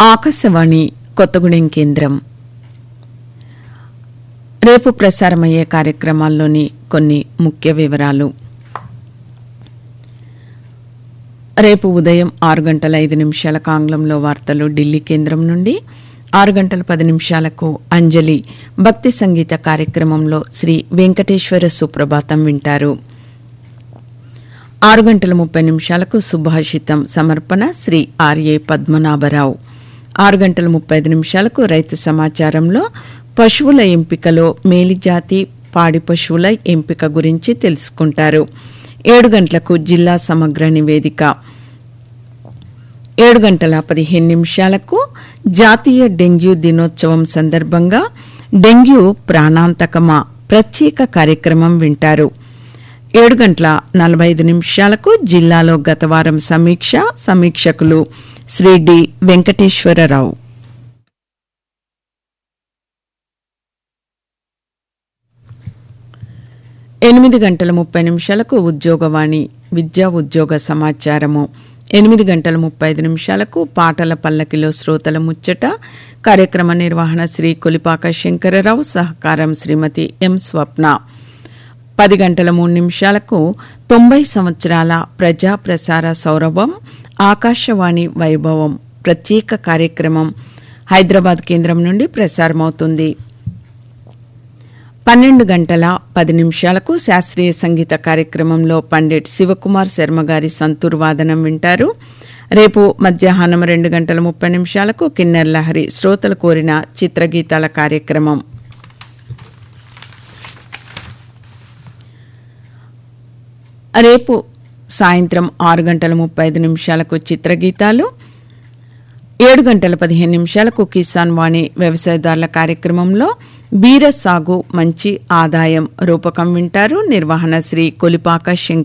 ఆకాశవాణి కొత్తగూడెం కేంద్రం రేపు ప్రసారమయ్యే కార్యక్రమాల్లోని కొన్ని ముఖ్య వివరాలు రేపు ఉదయం ఆరు గంటల ఐదు నిమిషాలకు ఆంగ్లంలో వార్తలు ఢిల్లీ కేంద్రం నుండి ఆరు గంటల పది నిమిషాలకు అంజలి భక్తి సంగీత కార్యక్రమంలో శ్రీ వెంకటేశ్వర సుప్రభాతం వింటారు ఆరు గంటల ముప్పై నిమిషాలకు సుభాషితం సమర్పణ శ్రీ ఆర్ఏ పద్మనాభరావు ఆరు గంటల ముప్పై ఐదు నిమిషాలకు రైతు సమాచారంలో పశువుల ఎంపికలో మేలిజాతి పాడి పశువుల ఎంపిక గురించి తెలుసుకుంటారు ఏడు గంటలకు జిల్లా సమగ్ర నివేదిక ఏడు గంటల పదిహేను నిమిషాలకు జాతీయ డెంగ్యూ దినోత్సవం సందర్భంగా డెంగ్యూ ప్రాణాంతకమా ప్రత్యేక కార్యక్రమం వింటారు ఏడు గంటల నలభై ఐదు నిమిషాలకు జిల్లాలో గత వారం సమీక్ష సమీక్షకులు శ్రీ డి వెంకటేశ్వరరావు ఎనిమిది గంటల ముప్పై నిమిషాలకు ఉద్యోగవాణి విద్యా ఉద్యోగ సమాచారము ఎనిమిది గంటల ముప్పై ఐదు నిమిషాలకు పాటల పల్లకిలో శ్రోతల ముచ్చట కార్యక్రమ నిర్వహణ శ్రీ కొలిపాక శంకరరావు సహకారం శ్రీమతి ఎం స్వప్న పది గంటల మూడు నిమిషాలకు తొంభై సంవత్సరాల ప్రజా ప్రసార సౌరభం ఆకాశవాణి వైభవం ప్రత్యేక కార్యక్రమం హైదరాబాద్ కేంద్రం నుండి ప్రసారమవుతుంది పన్నెండు గంటల పది నిమిషాలకు శాస్త్రీయ సంగీత కార్యక్రమంలో పండిట్ శివకుమార్ శర్మ గారి సంతూర్ వాదనం వింటారు రేపు మధ్యాహ్నం రెండు గంటల ముప్పై నిమిషాలకు కిన్నెర్ లహరి శ్రోతలు కోరిన చిత్రగీతాల కార్యక్రమం రేపు సాయంత్రం ఆరు గంటల ముప్పై ఐదు నిమిషాలకు చిత్రగీతాలు ఏడు గంటల పదిహేను నిమిషాలకు కిసాన్ వాణి వ్యవసాయదారుల కార్యక్రమంలో బీర సాగు మంచి ఆదాయం రూపకం వింటారు నిర్వహణ శ్రీ కొలిపాక శంకర్